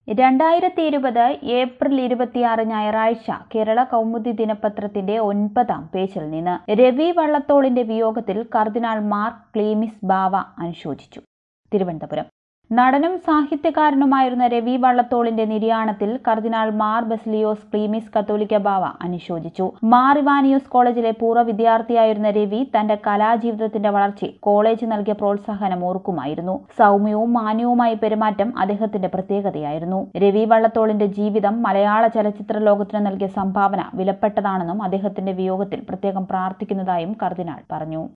രണ്ടായിരത്തി ഇരുപത് ഏപ്രിൽ ഇരുപത്തിയാറ് ഞായറാഴ്ച കേരള കൗമുദി ദിനപത്രത്തിന്റെ ഒൻപതാം പേജിൽ നിന്ന് രവി വള്ളത്തോളിന്റെ വിയോഗത്തിൽ കർദിനാൾ മാർ ക്ലീമിസ് ബാവ അനുശോചിച്ചു തിരുവനന്തപുരം നടനും സാഹിത്യകാരനുമായിരുന്ന രവി വള്ളത്തോളിന്റെ നിര്യാണത്തിൽ കർദിനാൾ മാർ ബെസ്ലിയോസ് ക്ലീമിസ് കത്തോലിക്ക ബാവ അനുശോചിച്ചു മാർ ഇവാനിയോസ് കോളേജിലെ പൂർവ്വ വിദ്യാർത്ഥിയായിരുന്ന രവി തന്റെ കലാജീവിതത്തിന്റെ വളർച്ചയിൽ കോളേജ് നൽകിയ പ്രോത്സാഹനം ഓർക്കുമായിരുന്നു സൗമ്യവും മാന്യവുമായ പെരുമാറ്റം അദ്ദേഹത്തിന്റെ പ്രത്യേകതയായിരുന്നു രവി വള്ളത്തോളിന്റെ ജീവിതം മലയാള ചലച്ചിത്ര ലോകത്തിന് നൽകിയ സംഭാവന വിലപ്പെട്ടതാണെന്നും അദ്ദേഹത്തിന്റെ വിയോഗത്തിൽ പ്രത്യേകം പ്രാർത്ഥിക്കുന്നതായും കർദിനാൾ പറഞ്ഞു